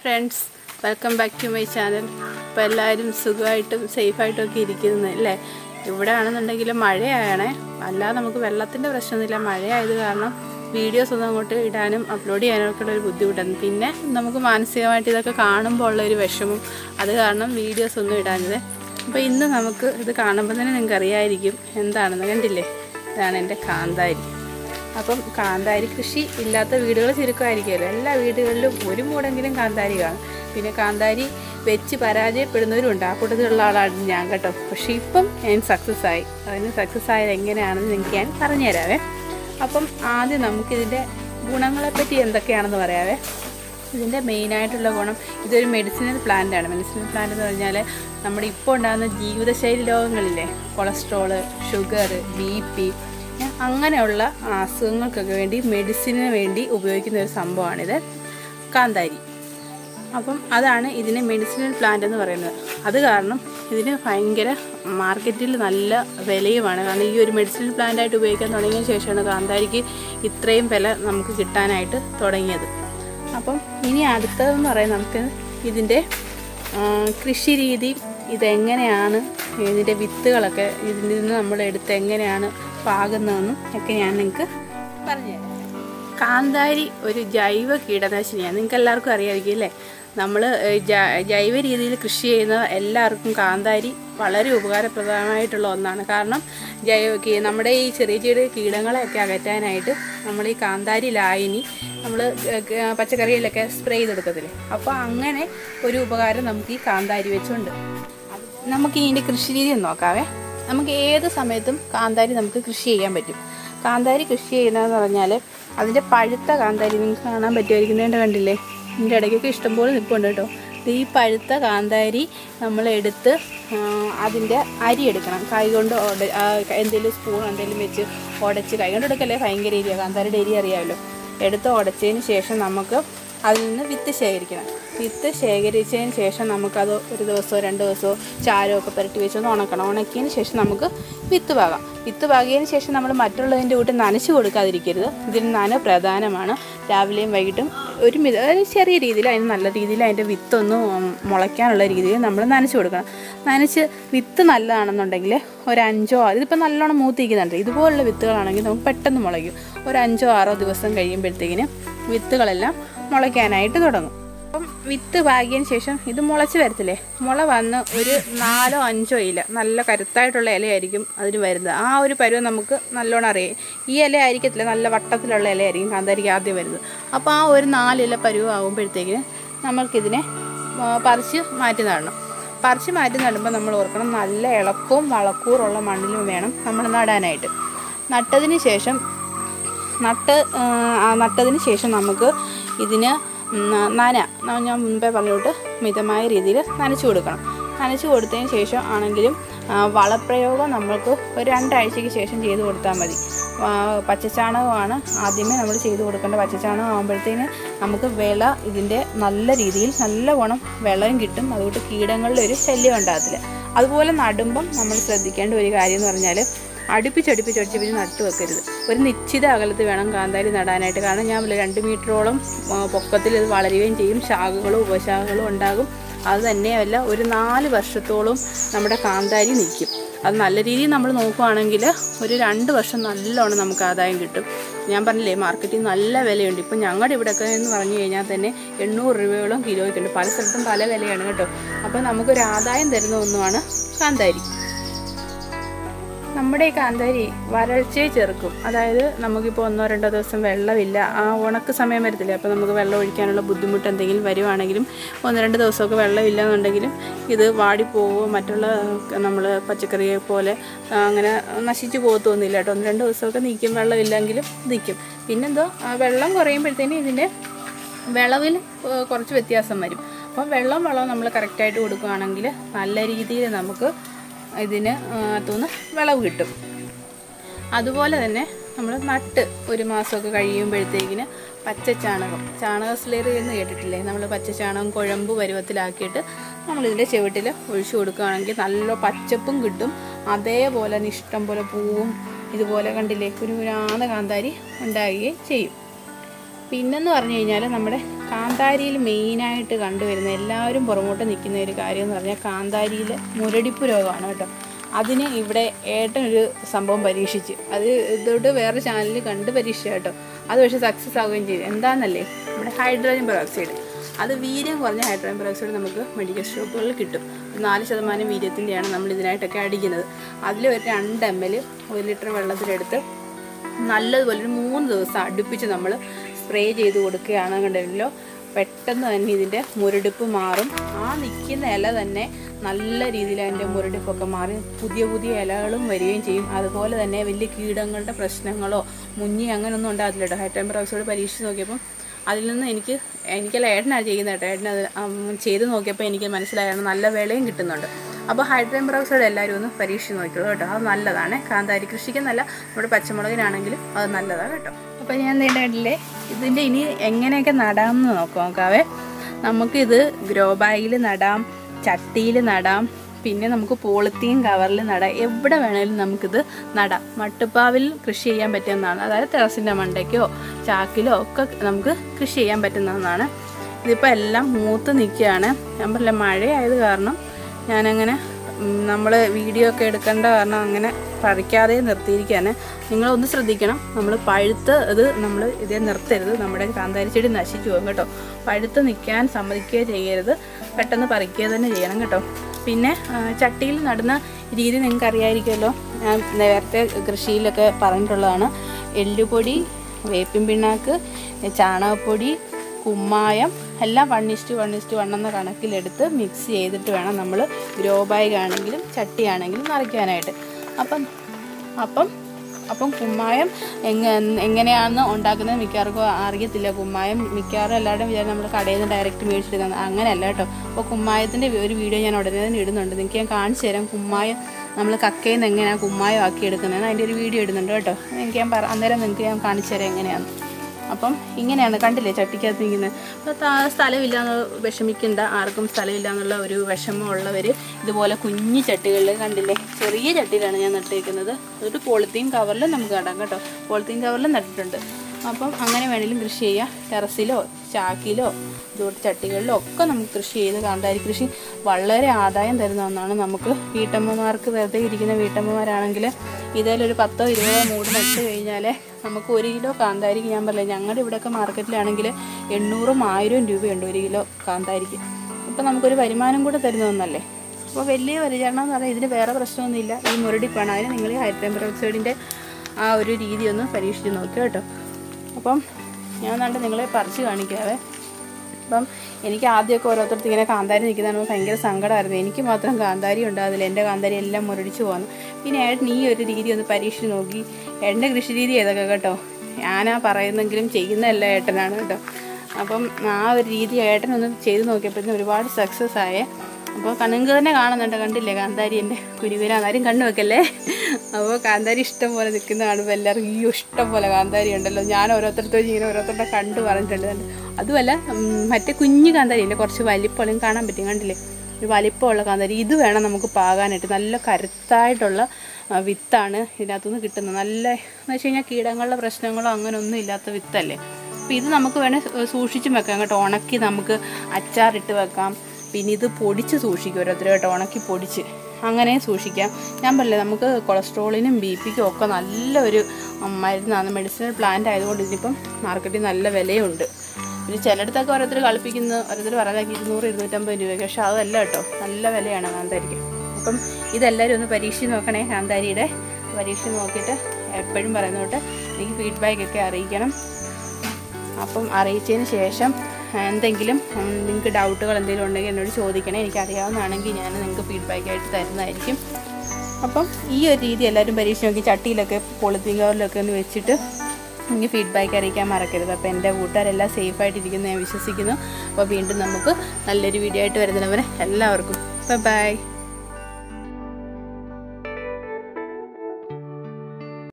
friends welcome back to my channel അപ്പോൾ എല്ലാവരും സുഖമായിട്ടും സേഫായിട്ടും ഒക്കെ ഇരിക്കുന്നത് അല്ലേ ഇവിടെ ആണെന്നുണ്ടെങ്കിൽ മഴയാണേ അല്ലാതെ നമുക്ക് വെള്ളത്തിൻ്റെ പ്രശ്നമൊന്നുമില്ല മഴയായത് കാരണം വീഡിയോസ് ഒന്നും അങ്ങോട്ട് ഇടാനും അപ്ലോഡ് ചെയ്യാനും ഒക്കെ ഉള്ള ഒരു ബുദ്ധിമുട്ടാണ് പിന്നെ നമുക്ക് മാനസികമായിട്ട് ഇതൊക്കെ കാണുമ്പോൾ ഉള്ള ഒരു വിഷമം അത് കാരണം വീഡിയോസ് ഒന്നും ഇടാഞ്ഞത് അപ്പോൾ ഇന്ന് നമുക്ക് ഇത് കാണുമ്പോൾ തന്നെ നിങ്ങൾക്ക് അറിയായിരിക്കും എന്താണെന്ന് കണ്ടില്ലേ ഇതാണ് എൻ്റെ കാന്താരി അപ്പം കാന്താരി കൃഷി ഇല്ലാത്ത വീടുകൾ ചുരുക്കമായിരിക്കുമല്ലോ എല്ലാ വീടുകളിലും ഒരു മൂടെങ്കിലും കാന്താരി കാണും പിന്നെ കാന്താരി വെച്ച് പരാജയപ്പെടുന്നവരുണ്ട് ആ കൂട്ടത്തിലുള്ള ആളാണ് ഞാൻ കേട്ടോ പക്ഷേ ഇപ്പം ഞാൻ സക്സസ് ആയി അതിന് സക്സസ് ആയത് എങ്ങനെയാണെന്ന് നിങ്ങൾക്ക് ഞാൻ പറഞ്ഞുതരാവേ അപ്പം ആദ്യം നമുക്കിതിൻ്റെ ഗുണങ്ങളെപ്പറ്റി എന്തൊക്കെയാണെന്ന് പറയാവേ ഇതിൻ്റെ മെയിനായിട്ടുള്ള ഗുണം ഇതൊരു മെഡിസിനൽ പ്ലാന്റ് ആണ് മെഡിസിനൽ പ്ലാന്റ് എന്ന് പറഞ്ഞാൽ നമ്മുടെ ഇപ്പോൾ ഉണ്ടാകുന്ന ജീവിതശൈലി രോഗങ്ങളില്ലേ കൊളസ്ട്രോള് ഷുഗർ ബി പി അങ്ങനെയുള്ള അസുഖങ്ങൾക്കൊക്കെ വേണ്ടി മെഡിസിന് വേണ്ടി ഉപയോഗിക്കുന്ന ഒരു സംഭവമാണിത് കാന്താരി അപ്പം അതാണ് ഇതിനെ മെഡിസിനൽ പ്ലാന്റ് എന്ന് പറയുന്നത് അത് കാരണം ഇതിന് ഭയങ്കര മാർക്കറ്റിൽ നല്ല വിലയുമാണ് കാരണം ഈ ഒരു മെഡിസിനൽ പ്ലാന്റ് ആയിട്ട് ഉപയോഗിക്കാൻ തുടങ്ങിയ ശേഷമാണ് കാന്താരിക്ക് ഇത്രയും വില നമുക്ക് കിട്ടാനായിട്ട് തുടങ്ങിയത് അപ്പം ഇനി അടുത്തതെന്ന് പറയുന്നത് നമുക്ക് ഇതിൻ്റെ ആ, കൃഷി രീതി ഇതെങ്ങനെയാണ് ഇതിൻ്റെ വിത്തുകളൊക്കെ ഇതിൽ നിന്ന് നമ്മൾ എടുത്ത് എങ്ങനെയാണ് പാകുന്നതെന്നും ഒക്കെ ഞാൻ നിങ്ങൾക്ക് പറഞ്ഞുതരാം കാന്താരി ഒരു ജൈവ കീടനാശിനിയാണ് നിങ്ങൾക്ക് എല്ലാവർക്കും അറിയാമായിരിക്കും അല്ലേ നമ്മൾ ജൈവ രീതിയിൽ കൃഷി ചെയ്യുന്ന എല്ലാവർക്കും കാന്താരി വളരെ ഉപകാരപ്രദമായിട്ടുള്ള ഒന്നാണ് കാരണം ജൈവ കീ- നമ്മുടെ ഈ ചെറിയ ചെറിയ കീടങ്ങളെയൊക്കെ അകറ്റാനായിട്ട് നമ്മൾ ഈ കാന്താരി ലായനി നമ്മൾ പച്ചക്കറിയിലൊക്കെ സ്പ്രേ ചെയ്തെടുക്കത്തില്ലേ അപ്പോൾ അങ്ങനെ ഒരു ഉപകാരം നമുക്ക് ഈ കാന്താരി വെച്ചുണ്ട് നമുക്ക് ഇതിൻ്റെ കൃഷി രീതി ഒന്ന് നോക്കാവേ നമുക്ക് ഏത് സമയത്തും കാന്താരി നമുക്ക് കൃഷി ചെയ്യാൻ പറ്റും കാന്താരി കൃഷി ചെയ്യുന്നതെന്ന് പറഞ്ഞാൽ അതിൻ്റെ പഴുത്ത കാന്താരി നിങ്ങൾക്ക് കാണാൻ പറ്റുമായിരിക്കുന്നതിൻ്റെ കണ്ടില്ലേ ഇതിൻ്റെ ഇടയ്ക്കൊക്കെ ഇഷ്ടംപോലെ നിൽപ്പുണ്ട് കേട്ടോ ഇത് ഈ പഴുത്ത കാന്താരി നമ്മൾ എടുത്ത് ആ, അതിൻ്റെ അരി എടുക്കണം കൈ കൊണ്ട് ഉട ആ, എന്തെങ്കിലും സ്പൂൺ എന്തെങ്കിലും വെച്ച് ഉടച്ച് കൈ കൊണ്ട് എടുക്കല്ലേ ഭയങ്കര എരിയ കാന്താരിയുടെ എരി അറിയാമല്ലോ എടുത്ത് ഉടച്ചതിന് ശേഷം നമുക്ക് അതിൽ നിന്ന് വിത്ത് ശേഖരിക്കണം വിത്ത് ശേഖരിച്ചതിന് ശേഷം നമുക്കത് ഒരു ദിവസമോ രണ്ട് ദിവസമോ ചാരമൊക്കെ പുരട്ടി വെച്ചൊന്ന് ഉണക്കണം ഉണക്കിയതിന് ശേഷം നമുക്ക് വിത്ത് പാകാം വിത്ത് പാകിയതിന് ശേഷം നമ്മൾ മറ്റുള്ളതിൻ്റെ കൂട്ട് നനച്ച് കൊടുക്കാതിരിക്കരുത് ഇതിന് നന പ്രധാനമാണ് രാവിലെയും വൈകിട്ടും ഒരു മിത ഒരു ചെറിയ രീതിയിൽ അതിന് നല്ല രീതിയിൽ അതിൻ്റെ വിത്തൊന്ന് മുളയ്ക്കാനുള്ള രീതിയിൽ നമ്മൾ നനച്ച് കൊടുക്കണം നനച്ച് വിത്ത് നല്ലതാണെന്നുണ്ടെങ്കിൽ ഒരു അഞ്ചോ ആറ് ഇതിപ്പോൾ നല്ലോണം മൂത്തിരിക്കുന്നുണ്ട് ഇതുപോലുള്ള വിത്തുകളാണെങ്കിൽ നമുക്ക് പെട്ടെന്ന് മുളയ്ക്കും ഒരു അഞ്ചോ ആറോ ദിവസം കഴിയുമ്പോഴത്തേക്കിന് വിത്തുകളെല്ലാം മുളയ്ക്കാനായിട്ട് തുടങ്ങും അപ്പം വിത്ത് പാകിയതിന് ശേഷം ഇത് മുളച്ച് വരത്തില്ലേ മുള വന്ന് ഒരു നാലോ അഞ്ചോ ഇല നല്ല കരുത്തായിട്ടുള്ള ഇലയായിരിക്കും അതിന് വരുന്നത് ആ ഒരു പരുവം നമുക്ക് നല്ലോണം അറിയാം ഈ ഇല ആയിരിക്കത്തില്ല നല്ല വട്ടത്തിലുള്ള ഇലയായിരിക്കും കാന്താരിക്ക് ആദ്യം വരുന്നത് അപ്പോൾ ആ ഒരു നാലില പരുവം ആകുമ്പോഴത്തേക്കിന് നമ്മൾക്കിതിനെ ആ, പറിച്ച് മാറ്റി നടണം പറിച്ച് മാറ്റി നടുമ്പോൾ നമ്മൾ ഓർക്കണം നല്ല ഇളക്കവും വളക്കൂറുള്ള മണ്ണിലും വേണം നമ്മൾ നടാനായിട്ട് നട്ടതിന് ശേഷം നട്ട് ആ, ആ നട്ടതിന് ശേഷം നമുക്ക് ഇതിന് ഉം, നന ന- ഞാൻ മുൻപേ പറഞ്ഞോട്ട് മിതമായ രീതിയിൽ നനച്ചു കൊടുക്കണം നനച്ചു കൊടുത്തതിന് ശേഷം ആണെങ്കിലും ആ, വളപ്രയോഗം നമ്മൾക്ക് ഒരു രണ്ടാഴ്ചയ്ക്ക് ശേഷം ചെയ്ത് കൊടുത്താൽ മതി ആ, പച്ചച്ചാണകമാണ് ആദ്യമേ നമ്മൾ ചെയ്ത് കൊടുക്കേണ്ട പച്ചച്ചാണകം ആകുമ്പോഴത്തേന് നമുക്ക് വിള ഇതിൻ്റെ നല്ല രീതിയിൽ നല്ല ഗുണം വിളയും കിട്ടും അതുകൊണ്ട് കീടങ്ങളുടെ ഒരു ശല്യം ഉണ്ടാകത്തില്ല അതുപോലെ നടുമ്പം നമ്മൾ ശ്രദ്ധിക്കേണ്ട ഒരു കാര്യം എന്ന് പറഞ്ഞാൽ അടുപ്പിച്ചടുപ്പിച്ച് അടുപ്പിച്ച് നട്ടു വെക്കരുത് ഒരു നിശ്ചിത അകലത്ത് വേണം കാന്താരി നടാനായിട്ട് കാരണം ഞാൻ പറഞ്ഞില്ലേ, രണ്ട് മീറ്ററോളം ആ, പൊക്കത്തിൽ ഇത് വളരുകയും ചെയ്യും ശാഖകളും ഉപശാഖകളും ഉണ്ടാകും അത് തന്നെയല്ല ഒരു നാല് വർഷത്തോളം നമ്മുടെ കാന്താരി നിൽക്കും അത് നല്ല രീതിയിൽ നമ്മൾ നോക്കുവാണെങ്കിൽ ഒരു രണ്ട് വർഷം നല്ലോണം നമുക്ക് ആദായം കിട്ടും ഞാൻ പറഞ്ഞില്ലേ മാർക്കറ്റിൽ നല്ല വിലയുണ്ട് ഇപ്പം ഞങ്ങളുടെ ഇവിടെയൊക്കെ എന്ന് പറഞ്ഞു കഴിഞ്ഞാൽ തന്നെ എണ്ണൂറ് രൂപയോളം കിലോയ്ക്കുണ്ട് പല സ്ഥലത്തും പല വിലയാണ് കേട്ടോ അപ്പോൾ നമുക്കൊരു ആദായം തരുന്ന ഒന്നുമാണ് കാന്താരി നമ്മുടെ ഈ കാന്താരി വരൾച്ചയെ ചെറുക്കും അതായത് നമുക്കിപ്പോൾ ഒന്നോ രണ്ടോ ദിവസം വെള്ളമില്ല ആ ഉണക്ക് സമയം വരത്തില്ല അപ്പോൾ നമുക്ക് വെള്ളം ഒഴിക്കാനുള്ള ബുദ്ധിമുട്ട് എന്തെങ്കിലും വരുവാണെങ്കിലും ഒന്ന് രണ്ട് ദിവസമൊക്കെ വെള്ളമില്ല എന്നുണ്ടെങ്കിലും ഇത് വാടിപ്പോവോ മറ്റുള്ള നമ്മൾ പച്ചക്കറിയെ പോലെ ആ, അങ്ങനെ നശിച്ചു പോകത്തൊന്നുമില്ല കേട്ടോ ഒന്ന് രണ്ട് ദിവസമൊക്കെ നിൽക്കും വെള്ളമില്ലെങ്കിലും നിൽക്കും പിന്നെന്തോ ആ വെള്ളം കുറയുമ്പോഴത്തേനും ഇതിൻ്റെ വിളവിൽ ഏഹ്, കുറച്ച് വ്യത്യാസം വരും അപ്പം വെള്ളം വളവും നമ്മൾ കറക്റ്റായിട്ട് കൊടുക്കുകയാണെങ്കിൽ നല്ല രീതിയിൽ നമുക്ക് ഇതിന് അകത്തുനിന്ന് വിളവ് കിട്ടും അതുപോലെ തന്നെ നമ്മൾ നട്ട് ഒരു മാസമൊക്കെ കഴിയുമ്പോഴത്തേക്കിന് പച്ച ചാണകം ചാണക സ്ലേറി എന്ന് കേട്ടിട്ടില്ലേ നമ്മൾ പച്ച ചാണകം കുഴമ്പ് പരുവത്തിലാക്കിയിട്ട് നമ്മളിതിൻ്റെ ചുവട്ടിൽ ഒഴിച്ചു കൊടുക്കുകയാണെങ്കിൽ നല്ല പച്ചപ്പും കിട്ടും അതേപോലെ തന്നെ ഇഷ്ടം പോലെ പൂവും ഇതുപോലെ കണ്ടില്ലേ കുരുകുരാന്ന കാന്താരി ഉണ്ടാകുകയും ചെയ്യും പിന്നെന്ന് പറഞ്ഞു കഴിഞ്ഞാൽ നമ്മുടെ കാന്താരിയിൽ മെയിനായിട്ട് കണ്ടുവരുന്ന എല്ലാവരും പുറമോട്ട് നിൽക്കുന്ന ഒരു കാര്യം എന്ന് പറഞ്ഞാൽ കാന്താരിയിൽ മുരടിപ്പ് രോഗമാണ് കേട്ടോ അതിന് ഇവിടെ ഏട്ടനൊരു സംഭവം പരീക്ഷിച്ച് അത് ഇതോട്ട് വേറെ ചാനലിൽ കണ്ട് പരീക്ഷിച്ച കേട്ടോ അത് പക്ഷേ സക്സസ് ആവുകയും ചെയ്തു എന്താണെന്നല്ലേ നമ്മുടെ ഹൈഡ്രോജൻ പെറോക്സൈഡ് അത് വീര്യം കുറഞ്ഞ ഹൈഡ്രോജൻ പെറോക്സൈഡ് നമുക്ക് മെഡിക്കൽ ഷോപ്പുകളിൽ കിട്ടും ഒരു നാല് ശതമാനം വീര്യത്തിൻ്റെയാണ് നമ്മൾ ഇതിനായിട്ടൊക്കെ അടിക്കുന്നത് അതിൽ ഒരു രണ്ട് എം എൽ ഒരു ലിറ്റർ വെള്ളത്തിലെടുത്ത് നല്ലതുപോലെ ഒരു മൂന്ന് ദിവസം അടുപ്പിച്ച് നമ്മൾ സ്പ്രേ ചെയ്ത് കൊടുക്കുകയാണെന്നുണ്ടെങ്കിലോ പെട്ടെന്ന് തന്നെ ഇതിൻ്റെ മുരടിപ്പ് മാറും ആ നിൽക്കുന്ന ഇല തന്നെ നല്ല രീതിയിൽ അതിൻ്റെ മുരടിപ്പൊക്കെ മാറി പുതിയ പുതിയ ഇലകളും വരികയും ചെയ്യും അതുപോലെ തന്നെ വലിയ കീടങ്ങളുടെ പ്രശ്നങ്ങളോ മുഞ്ഞി അങ്ങനെയൊന്നും ഉണ്ടാകത്തില്ല കേട്ടോ ഹൈഡ്രോജൻ പെറോക്സൈഡ് പരീക്ഷിച്ച് നോക്കിയപ്പം അതിൽ നിന്ന് എനിക്ക് എനിക്കല്ല ഏട്ടനാണ് ചെയ്യുന്നത് കേട്ടോ ഏട്ടൻ അത് ഉം, ചെയ്ത് നോക്കിയപ്പോൾ എനിക്ക് മനസ്സിലായാണ് നല്ല വിലയും കിട്ടുന്നുണ്ട് അപ്പോൾ ഹൈഡ്രോജൻ പെറോക്സൈഡ് എല്ലാവരും ഒന്ന് പരീക്ഷിച്ച് നോക്കിയോളൂ കേട്ടോ അത് നല്ലതാണ് കാന്താരി കൃഷിക്കെന്നല്ല നമ്മുടെ പച്ചമുളകിനാണെങ്കിലും അത് നല്ലതാണ് കേട്ടോ അപ്പോൾ ഞാൻ നേരിട്ടില്ലേ ഇതിൻ്റെ ഇനി എങ്ങനെയൊക്കെ നടാമെന്ന് നോക്കാം നോക്കാവേ നമുക്കിത് ഗ്രോ ബാഗിൽ നടാം ചട്ടിയിൽ നടാം പിന്നെ നമുക്ക് പോളിത്തീൻ കവറിൽ നടാം എവിടെ വേണേലും നമുക്കിത് നടാം മട്ടുപ്പാവിൽ കൃഷി ചെയ്യാൻ പറ്റുന്നതാണ് അതായത് ടെറസിൻ്റെ മണ്ടയ്ക്കോ ചാക്കിലോ ഒക്കെ നമുക്ക് കൃഷി ചെയ്യാൻ പറ്റുന്നതാണ് ഇതിപ്പോൾ എല്ലാം മൂത്ത് നിൽക്കുകയാണ് ഞാൻ പറഞ്ഞില്ല മഴയായത് കാരണം ഞാനങ്ങനെ നമ്മൾ വീഡിയോ ഒക്കെ എടുക്കേണ്ട കാരണം അങ്ങനെ പറിക്കാതെ നിർത്തിയിരിക്കുകയാണ് നിങ്ങളൊന്ന് ശ്രദ്ധിക്കണം നമ്മൾ പഴുത്ത് ഇത് നമ്മൾ ഇതേ നിർത്തരുത് നമ്മുടെ കാന്താരി ചെടി നശിച്ചു പോകും കേട്ടോ പഴുത്ത് നിൽക്കാൻ സമ്മതിക്കുകയോ ചെയ്യരുത് പെട്ടെന്ന് പറിക്കുക തന്നെ ചെയ്യണം കേട്ടോ പിന്നെ ആ, ചട്ടിയിൽ നടുന്ന രീതി നിങ്ങൾക്ക് അറിയാമായിരിക്കുമല്ലോ ഞാൻ നേരത്തെ കൃഷിയിലൊക്കെ പറഞ്ഞിട്ടുള്ളതാണ് എല്ലുപൊടി വേപ്പിൻ പിണ്ണാക്ക് ചാണകപ്പൊടി കുമ്മായം എല്ലാം one is to one is to one എന്ന കണക്കിലെടുത്ത് മിക്സ് ചെയ്തിട്ട് വേണം നമ്മൾ ഗ്രോ ബാഗ് ആണെങ്കിലും ചട്ടി ആണെങ്കിലും നിറയ്ക്കാനായിട്ട് അപ്പം അപ്പം അപ്പം കുമ്മായം എങ്ങ എങ്ങനെയാണെന്ന് ഉണ്ടാക്കുന്നത് മിക്കവാർക്കും അറിയത്തില്ല കുമ്മായം മിക്കവാറും എല്ലാവരുടെയും വിചാരം നമ്മൾ കടയിൽ നിന്ന് ഡയറക്റ്റ് മേടിച്ചെടുക്കുന്നത് അങ്ങനെയല്ല കേട്ടോ അപ്പോൾ കുമ്മായത്തിൻ്റെ ഒരു വീഡിയോ ഞാൻ ഉടനെ തന്നെ ഇടുന്നുണ്ട് നിങ്ങൾക്ക് ഞാൻ കാണിച്ചു തരാം കുമ്മായം നമ്മൾ കക്കയിൽ നിന്ന് എങ്ങനെയാണ് കുമ്മായം ആക്കി എടുക്കുന്നത് അതിൻ്റെ ഒരു വീഡിയോ ഇടുന്നുണ്ട് കേട്ടോ എനിക്ക് ഞാൻ പറ അന്നേരം നിങ്ങൾക്ക് ഞാൻ കാണിച്ചു തരാം എങ്ങനെയാണ് അപ്പം ഇങ്ങനെയാണ് കണ്ടില്ലേ ചട്ടിക്കകത്ത് നിൽക്കുന്നത് അപ്പോൾ ത- സ്ഥലമില്ലാന്ന് വിഷമിക്കണ്ട ആർക്കും സ്ഥലമില്ല എന്നുള്ള ഒരു വിഷമമുള്ളവർ ഇതുപോലെ കുഞ്ഞു ചട്ടികളിൽ കണ്ടില്ലേ ചെറിയ ചട്ടിയിലാണ് ഞാൻ നട്ടേക്കുന്നത് അതൊരു പോളിത്തീൻ കവറിൽ നമുക്ക് നടാം കേട്ടോ പോളിത്തീൻ കവറിൽ നട്ടിട്ടുണ്ട് അപ്പം അങ്ങനെ വേണമെങ്കിലും കൃഷി ചെയ്യാം ടെറസിലോ ചാക്കിലോ ഇതുപോലെ ചട്ടികളിലോ ഒക്കെ നമുക്ക് കൃഷി ചെയ്ത് കാന്താരി കൃഷി വളരെ ആദായം തരുന്ന ഒന്നാണ് നമുക്ക് വീട്ടമ്മമാർക്ക് വെറുതെ ഇരിക്കുന്ന വീട്ടമ്മമാരാണെങ്കിൽ ഇതിലൊരു പത്തോ ഇരുപതോ മൂട് നട്ട് കഴിഞ്ഞാൽ നമുക്ക് ഒരു കിലോ കാന്താരിക്ക് ഞാൻ പറഞ്ഞില്ല ഞങ്ങളുടെ ഇവിടെയൊക്കെ മാർക്കറ്റിലാണെങ്കിൽ എണ്ണൂറും ആയിരവും രൂപയുണ്ട് ഒരു കിലോ കാന്താരിക്ക് അപ്പോൾ നമുക്കൊരു വരുമാനം കൂടെ തരുന്ന ഒന്നല്ലേ അപ്പോൾ വലിയ പരിചരണം എന്ന് പറഞ്ഞാൽ ഇതിന് വേറെ പ്രശ്നമൊന്നുമില്ല ഈ മുരടിപ്പാണ് അതിന് നിങ്ങൾ ഈ ഹൈഡ്രോജൻ പെറോക്സൈഡിൻ്റെ ആ ഒരു രീതി ഒന്ന് പരീക്ഷിച്ച് നോക്കുക കേട്ടോ അപ്പം ഞാൻ കണ്ട് നിങ്ങളെ പറിച്ച് കാണിക്കാവേ അപ്പം എനിക്ക് ആദ്യമൊക്കെ ഓരോരുത്തർക്ക് ഇങ്ങനെ കാന്താരി നിൽക്കുന്നതാണ് ഭയങ്കര സങ്കടമായിരുന്നു എനിക്ക് മാത്രം കാന്താരി ഉണ്ടാകുന്നില്ല എൻ്റെ കാന്താരി എല്ലാം മുരടിച്ചു പോകുന്നു പിന്നെ ഏട്ടൻ ഈ ഒരു രീതി ഒന്ന് പരീക്ഷിച്ച് നോക്കി ഏട്ടൻ്റെ കൃഷി രീതി ഏതൊക്കെ കേട്ടോ ഞാനാ പറയുന്നെങ്കിലും ചെയ്യുന്നതല്ല ഏട്ടനാണ് കേട്ടോ അപ്പം ആ ഒരു രീതി ഏട്ടനൊന്ന് ചെയ്ത് നോക്കിയപ്പോഴത്തേനും ഒരുപാട് സക്സസ് ആയേ അപ്പോൾ കണ്ണുങ്ങൾക്ക് തന്നെ കാണുന്നുണ്ട് കണ്ടില്ലേ കാന്താരി എൻ്റെ കുരുവിനാണ് ആരും കണ്ണു വെക്കല്ലേ അപ്പോൾ കാന്താരി ഇഷ്ടം പോലെ നിൽക്കുന്ന കാണുമ്പോൾ എല്ലാവർക്കും ഈ ഇഷ്ടം പോലെ കാന്താരി ഉണ്ടല്ലോ ഞാൻ ഓരോരുത്തർക്കും ഇങ്ങനെ ഓരോരുത്തരുടെ കണ്ട് പറഞ്ഞിട്ടുണ്ട് കണ്ട് അതുമല്ല ഉം, മറ്റേ കുഞ്ഞു കാന്താരി ഇല്ലേ കുറച്ച് വലിപ്പമുള്ള കാണാൻ പറ്റും കണ്ടില്ലേ ഒരു വലിപ്പമുള്ള കാന്താരി ഇത് വേണം നമുക്ക് പാകാനായിട്ട് നല്ല കരുത്തായിട്ടുള്ള ആ, വിത്താണ് ഇതിനകത്തുനിന്ന് കിട്ടുന്നത് നല്ല എന്ന് വെച്ച് കഴിഞ്ഞാൽ കീടങ്ങളുടെ പ്രശ്നങ്ങളോ അങ്ങനെ ഒന്നും ഇല്ലാത്ത വിത്തല്ലേ അപ്പോൾ ഇത് നമുക്ക് വേണേൽ സൂക്ഷിച്ചും വെക്കാം കേട്ടോ ഉണക്കി നമുക്ക് അച്ചാറിട്ട് വെക്കാം പിന്നെ ഇത് പൊടിച്ച് സൂക്ഷിക്കും ഓരോരുത്തർ കേട്ടോ ഉണക്കി പൊടിച്ച് അങ്ങനെ സൂക്ഷിക്കാം ഞാൻ പറഞ്ഞില്ലേ നമുക്ക് കൊളസ്ട്രോളിനും ബി പിക്കും ഒക്കെ നല്ലൊരു ഉം, മരുന്നാണ് മെഡിസിനൽ പ്ലാന്റ് ആയതുകൊണ്ട് ഇതിനിപ്പം മാർക്കറ്റിൽ നല്ല വിലയുണ്ട് പിന്നെ ചിലയിടത്തൊക്കെ ഓരോരുത്തർ കളിപ്പിക്കുന്ന ഓരോരുത്തർ പറയാക്കി ഇരുന്നൂറ് ഇരുന്നൂറ്റമ്പത് രൂപയ്ക്ക് പക്ഷെ അതല്ല കേട്ടോ നല്ല വിലയാണ് കാന്താരിക്ക് അപ്പം ഇതെല്ലാവരും ഒന്ന് പരീക്ഷിച്ച് നോക്കണേ കാന്താരിയുടെ പരീക്ഷിച്ച് നോക്കിയിട്ട് എപ്പോഴും പറയുന്നോട്ട് എനിക്ക് ഫീഡ്ബാക്ക് ഒക്കെ അറിയിക്കണം അപ്പം അറിയിച്ചതിന് ശേഷം എന്തെങ്കിലും ഉം, നിങ്ങൾക്ക് ഡൗട്ടുകൾ എന്തെങ്കിലും ഉണ്ടെങ്കിൽ എന്നോട് ചോദിക്കണേ എനിക്ക് അറിയാവുന്നതാണെങ്കിൽ ഞാൻ നിങ്ങൾക്ക് ഫീഡ്ബാക്ക് ആയിട്ട് തരുന്നതായിരിക്കും അപ്പം ഈ ഒരു രീതി എല്ലാവരും പരീക്ഷിച്ച് നോക്കി ചട്ടിയിലൊക്കെ പോളിത്തീൻ കവറിലൊക്കെ ഒന്ന് വെച്ചിട്ട് എനിക്ക് ഫീഡ്ബാക്ക് അറിയിക്കാൻ മറക്കരുത് അപ്പോൾ എൻ്റെ കൂട്ടുകാരെല്ലാം സേഫായിട്ടിരിക്കുന്നു ഞാൻ വിശ്വസിക്കുന്നു അപ്പോൾ വീണ്ടും നമുക്ക് നല്ലൊരു വീഡിയോ ആയിട്ട് വരുന്നവരെ എല്ലാവർക്കും ബൈ